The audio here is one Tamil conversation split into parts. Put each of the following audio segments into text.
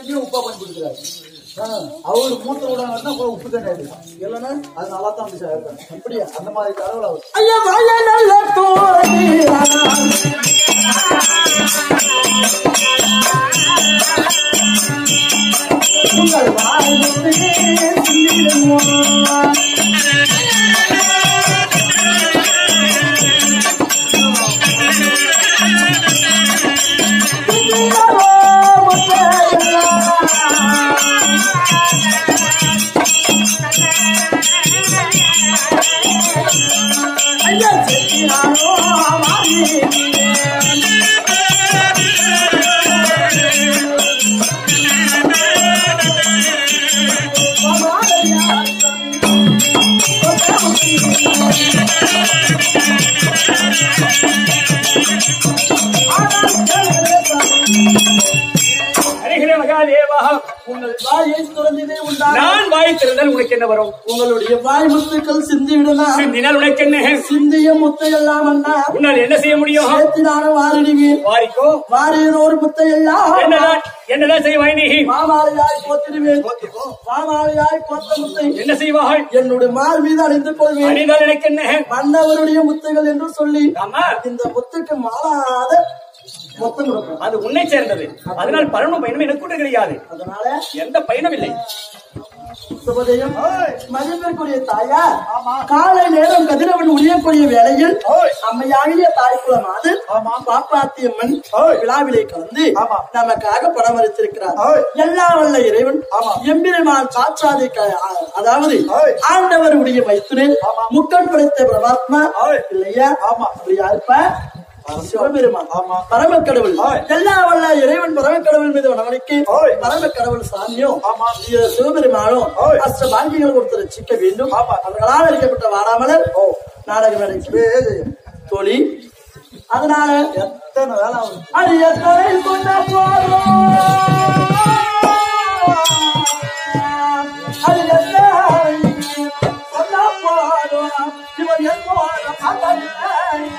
தண்ணியும் உப்பா பண்ணி கொடுக்குறாரு அவரு மூத்த விடாங்கன்னா உப்பு தண்ணி அடிக்கும் இல்லைன்னா அது நல்லா தான் வந்து சேர்ப்பேன் அப்படியா அந்த மாதிரி கடவுள் அவர் ஐயா வாய நல்ல தோழி உங்கள் வாழ்வுமே தீருமோ? தீரவோ ஐயா செத்தினாரோ மாறி அருகிலே மகாதேவா உங்கள் வாயை துறந்ததே உண்டான நான் வாய் திறந்தால் உனக்கு என்ன வரும் உங்களுடைய வாய் முத்துக்கள் சிந்தி விடலாம் சிந்தினால் உனக்கு என்ன சிந்திய முத்தை எல்லாம் அண்ணா உன்னால் என்ன செய்ய முடியும் சேர்த்தினான வாரிடுவீர் வாரிக்கோ வாரியினோர் முத்தை எல்லாம் என்னதான் என்னதான் செய்வாய் நீ மாமாலையாய் போத்திடுவேன் மாமாலையாய் போத்த முத்தை என்ன செய்வாய் என்னுடைய மார் மீது அணிந்து கொள்வேன் அணிந்தால் எனக்கு என்ன மன்னவருடைய முத்துகள் என்று சொல்லி ஆமா இந்த முத்துக்கு மாறாத மொத்தம் கொடுக்கும் அது உன்னை சேர்ந்தது அதனால் பலனும் பயனும் எனக்கு கூட கிடையாது அதனால எந்த பயனும் இல்லை சுபதேயம் மதிப்பிற்குரிய தாயார் காலை நேரம் கதிரவன் உரியக்கூடிய வேளையில் அம்மையாகிய தாய்க்குளமாது பாப்பாத்தியம்மன் விழாவிலே கலந்து நமக்காக பராமரித்திருக்கிறார் எல்லா வல்ல இறைவன் எம்பெருமான் சாட்சாதி க- அதாவது ஆண்டவருடைய மைத்துனே முக்கன் படைத்த பிரபாத்மா இல்லையா அப்படி யாருப்ப சிவபெருமான் பரமக்கடவுள் எல்லா வல்ல இறைவன் பரமக்கடவுள் மீது வனவனுக்கு பரமக்கடவுள் சாமியும் இது சிவபெருமானும் அஷ்ட பாங்கிகள் ஒருத்தர் சிக்க வேண்டும் அவர்களால் அளிக்கப்பட்ட வாடாமலர் நாடக மேடைக்கு தோழி அதனால எத்தனை வேலை ஆகுது அது எத்தனை கொண்ட போதும் அது எத்தனை கொண்ட போதும் இவர் என்னோட பார்த்ததில்லை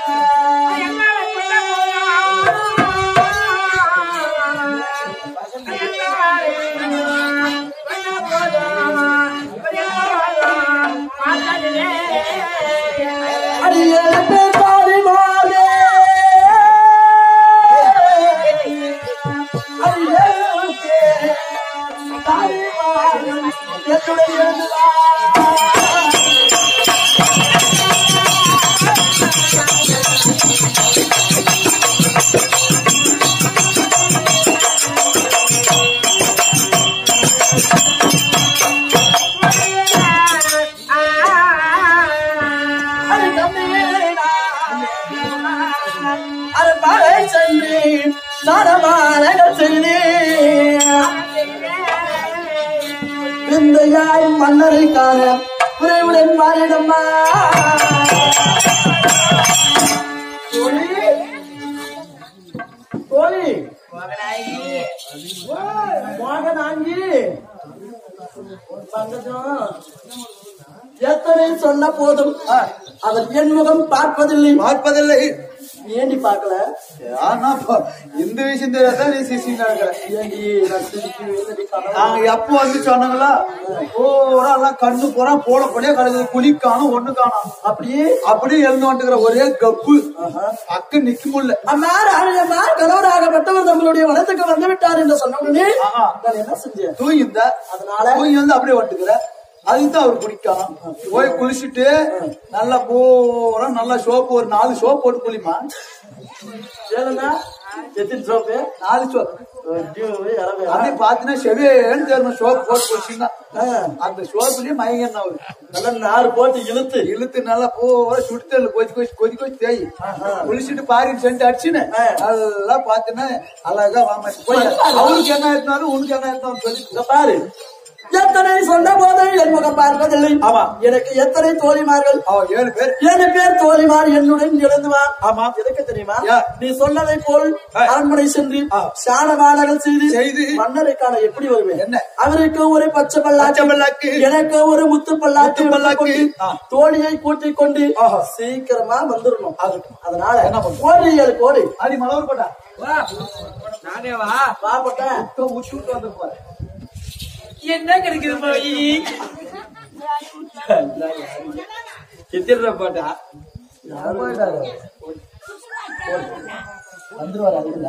அடியேற்கு தாரிமாவே. அடியேற்கு தாரிமாவே. என்னுடைய நிலா. அது தம்பீரா. அது மழை சென்று சரமாலைகள் செய்தே விந்தையாய் மன்னரை காண உறைவுடன் மாறிடம்மா கோழி கோழி மோகனாங்கி பங்கஜம் எத்தனை சொன்ன போதும் அவர் என் முகம் பார்ப்பதில்லை பார்ப்பதில்லை ஏண்டி பார்க்கல ஆனா ப- இந்த விஷயம் தெரியாதான் நீ சிசி நடக்கிற ஏண்டி நான் சிரிச்சு எழுதி கனவு நாங்க எப்போ வந்து சொன்னாங்களா பூரா எல்லாம் கண்ணு பூரா போடப்படியே கிடக்குது குழி காணும் ஒண்ணு காணும் அப்படியே அப்படியே எழுந்து வந்துக்கிற ஒரே கப்பு அக்கு நிக்க முடியல அம்மார் அம்மார் கணவராகப்பட்டவர் நம்மளுடைய வனத்துக்கு வந்து விட்டார் என்று சொன்ன உடனே ஆஹா. நான் என்ன செஞ்சேன் தூங்கிந்த அதனால தூங்கி வந்து அப்படியே வந்துக்கிற அதுக்கு தான் அவர் குளிக்கலாம் போய் குளிச்சுட்டு நல்லா பூரா நல்லா சோப்பு ஒரு நாலு சோப்பு போட்டு குளிமா ஏழுங்க எத்தனை சோப்பு நாலு சோப்பு ஐயோ, இறவே. அப்படியே பாத்தீங்கன்னா செவேன்னு தெரியும் சோப்பு போட்டு குளிச்சுங்க ஆ, அந்த சோப்புலயே மயங்கன்னு அவரு நல்லா நாறு போட்டு இழுத்து இழுத்து நல்லா பூரா சுடுத்தல் கொதி கொதி கொதி கொதி தேய் குளிச்சுட்டு பாரி சென்ட் அடிச்சுன்னு நல்லா பாத்தீங்கன்னா அழகா வாங்க போய் அவருக்கு என்ன இருந்தாலும் உனக்கு என்ன இருந்தாலும் சொல்லி இங்க பாரு எத்தனை சொன்ன போது என் முகம் பார்ப்பதில்லை ஆமா. எனக்கு எத்தனை தோழிமார்கள் அவன் ஏழு பேர் ஏழு பேர் தோழிமார் என்னுடன் எழுந்துவார் ஆமா. எதுக்கு தெரியுமா யா. நீ சொன்னதை போல் ஆ. அரண்மனை சென்று ஆ. சாணவாடகம் செய்து செய்து. மன்னரை காண எப்படி வருவேன் என்ன? அவருக்கு ஒரு பச்சை பல்லாக்கு பச்சை பல்லாக்கு. எனக்கு ஒரு முத்து பல்லாக்கு முத்து பல்லாக்கு. எடுத்துக்கொண்டு, ஆ. தோழியை கூட்டிக் கொண்டு ஆஹா. சீக்கிரமா வந்துடணும் ஆகட்டும். அதனால என்ன பண்ணணும்? கோடி ஏழு கோடி அடி மலவர் போட்டா நானே வா பாப்பட்டேன் உச்சு விட்டு வந்து போறேன் என்ன கிடைக்குது போய் எத்திர போட்டா வந்துருவாரு அதுல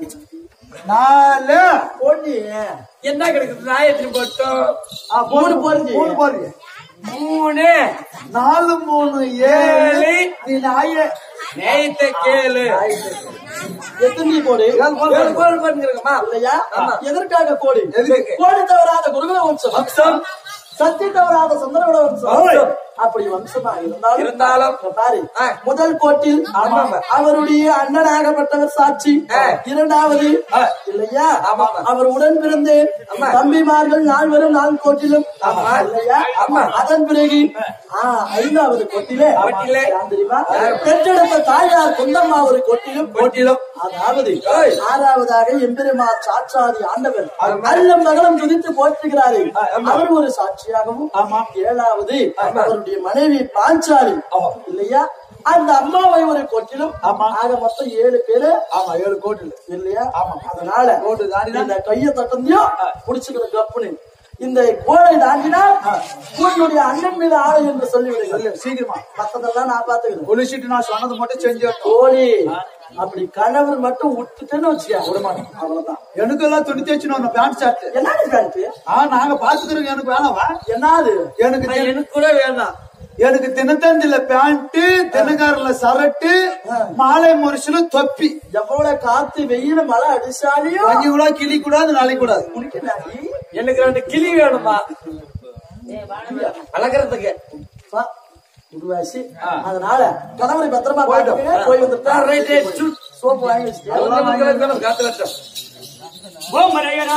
நாலு கோடி என்ன கிடைக்குது நான் எத்தனை போட்டோம் ஆ, மூணு போடுங்க. மூணு போடுங்க மூணு நாலு மூணு ஏழு ஏழு. நீ நாயே நேயத்தை கேளு எத்தனை கோடி ஏழு கோடி. ஏழு கோல் பண்ணிருக்கமா இல்லையா எதற்காக கோடி எதுக்கு? கோடி தவறாத குருகுல வம்சம் வம்சம். சக்தி தவறாத சுந்தரகுல வம்சம் ஓய். அப்படி வம்சமா இருந்தாலும் இருந்தாலும். இப்ப பாரு ஆ. முதல் கோட்டில் ஆமாம். அவருடைய அண்ணனாகப்பட்டவர் சாட்சி ஆ. இரண்டாவது ஆ. இல்லையா ஆமாம். அவர் உடன் பிறந்து ஆமா. தம்பிமார்கள் நால்வரும் நான்கு கோட்டிலும் ஆமா. இல்லையா ஆமா. அதன் பிறகு ஆ, ஐந்தாவது கோட்டிலே கோட்டிலே. யார் தெரியுமா பெற்றெடுத்த தாயார் குந்தம்மா ஒரு கோட்டிலும் கோட்டிலும். அதாவது ஓய். ஆறாவதாக எம்பெருமா சாட்சாதி ஆண்டவர் அல்லம் மகளம் துதித்து போற்றுகிறாரே அவர் ஒரு சாட்சியாகவும் ஆமா. ஏழாவது அவருடைய மனைவி பாஞ்சாலி இல்லையா அந்த அம்மாவை ஒரு கொட்டிலும் ஆமா. ஆக மொத்தம் ஏழு பேரு ஆமா ஏழு கோடி இல்லையா ஆமா. அதனால கோடு தாண்டினா? இந்த கைய தட்டந்தையும் புடிச்சுக்கணும் கப்புனு இந்த கோடை தாண்டினா உன்னுடைய அண்ணன் மீது ஆளை என்று சொல்லிவிடுங்கள் சொல்லு, சீக்கிரமா மத்ததெல்லாம் நான் பாத்துக்கிறேன் குளிச்சுட்டு நான் சொன்னது மட்டும் செஞ்சு கோழி அப்படி கணவர் மட்டும் விட்டுட்டேன்னு வச்சுக்க விடமாட்டேன். அவ்வளவுதான் எனக்கு எல்லாம் துணி தேய்ச்சு பேண்ட் ஷர்ட் என்னது பேண்ட் ஆ நாங்க பாத்துக்கிறோம் எனக்கு வேணாவா என்னது எனக்கு தெ- எனக்கு கூட வேணாம் எனக்கு தினத்தந்தில பேண்ட் தினக்காரில சரட்டு மாலை முரசுல தொப்பி எவ்வளவு காத்து வெயில் மழை அடிச்சாலையும் கொஞ்சம் கூட கிளி கூடாது நாளைக்கு கூடாது குடிக்கிறாடி எனக்கு ரெண்டு கிளி வேணுமா வளர்க்கறதுக்கு உருவாசி அதனால கணவரை பத்திரமா போயிட்டோம். பாத்துக்கங்க. போய் வந்துட்டா ரைட் ரைட் சுட் சோப்பு வாங்கி வச்சுட்டு எல்லாம் மக்களுக்கு காத்து லட்சம் ஓம் ஹரேரா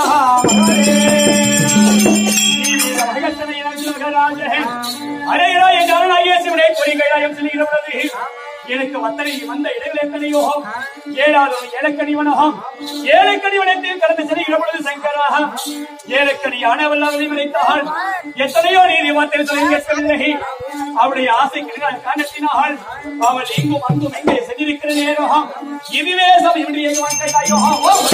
ஹரேரா என்ற அருளாகிய சிவனை கொடி கைலாயம் செல்கிற பொழுது எனக்கு வந்தனை வந்த இடங்கள் எத்தனையோ ஏழாவது ஏழக்கணிவனகம் ஏழக்கணிவனத்தில் கடந்து செல்கிற பொழுது சங்கராக ஏழக்கணி ஆனவல்லாவதை விளைத்தாள் எத்தனையோ நீதி வார்த்தை சொல்லி கேட்கவில்லை அவளுடைய ஆசைக்கு காரணத்தினால் அவள் இங்கும் அங்கும் எங்கே சென்றிருக்கிற நேரம் இதுவே சமயம் என்று எங்குவான் கேட்டாயோ ஓம்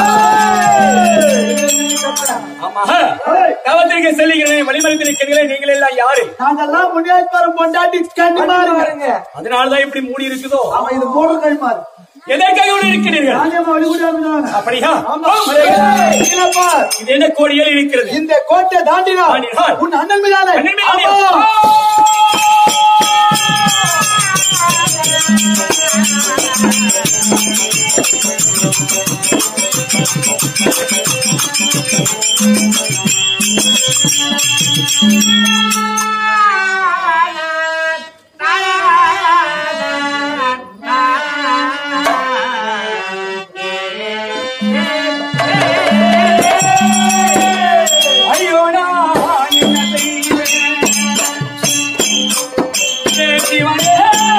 ஆமா தவத்திற்கு செல்லுகிறேன் வழிமறித்திருக்கிறீர்களே நீங்கள் எல்லாம் யாரு நாங்கெல்லாம் முன்னேற்பாரம் பொண்டாட்டி கண்டிப்பாருங்க அதனாலதான் இப்படி மூடி இருக்குதோ ஆமா இது மூணு கழிமாறு எதற்காக இப்படி இருக்கிறீர்கள் ராஜ்யமா வழிபடாம அப்படியா ஆமா. ஓம் இல்லப்பா, இது என்ன கோடியில் இருக்கிறது இந்த கோட்டை தாண்டினா தாண்டினால் உன் அண்ணன் மீதானே அண்ணன் மீதானே? ஆமா. ஐயோ நான் என்ன செய்வேன் ஏ சிவனே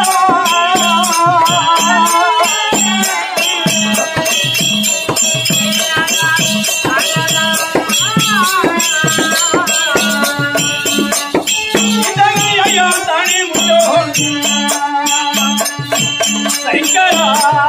இதனை ஐயா தானே முட்டோ சைக்கரா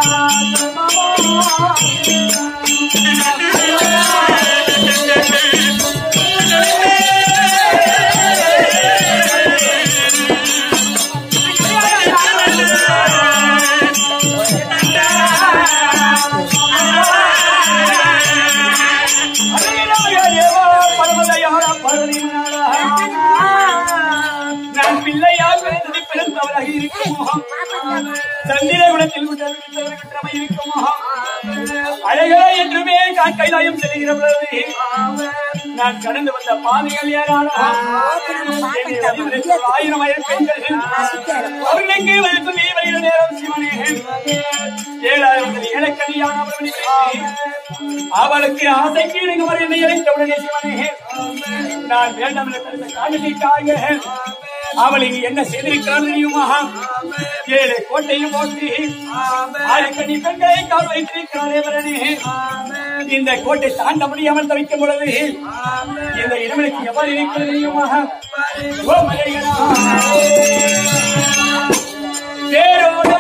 நான் பிள்ளையால் பிறந்து பிறந்தவராக இருக்குமோ சந்திர குணத்தில் விட்டவர் குற்றமை இருக்குமோ அழகா என்றுமே நான் கைலாயம் செல்கிற பொழுது நான் கடந்து வந்த பாதைகள் ஏராளம் என்னை வழிமறித்த ஆயிரம் ஆயிரம் பெண்கள் அவர்களுக்கு வயசு நீ வருகிற நேரம் சிவனே ஏழாயிரத்தில் ஏழக்கடியான அவர்களை அவளுக்கு ஆசைக்கு எனக்கு வர என்னை அழைத்தவுடனே சிவனே நான் வேண்டாம் என்ற தடுத்த காரணத்திற்காக அவள் இங்கு என்ன செய்திருக்கிறாள் தெரியுமா ஏழு கோட்டையும் போட்டு ஆயிரக்கணி பெண்களை கால் வைத்திருக்கிறாரே வரனே இந்த கோட்டை தாண்ட முடியாமல் தவிக்கும் பொழுது இந்த இடமலுக்கு எவ்வாறு இருக்கிறது தெரியுமா ஓ மலைகளா வேரோடோ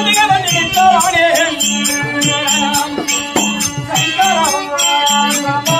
சங்கரா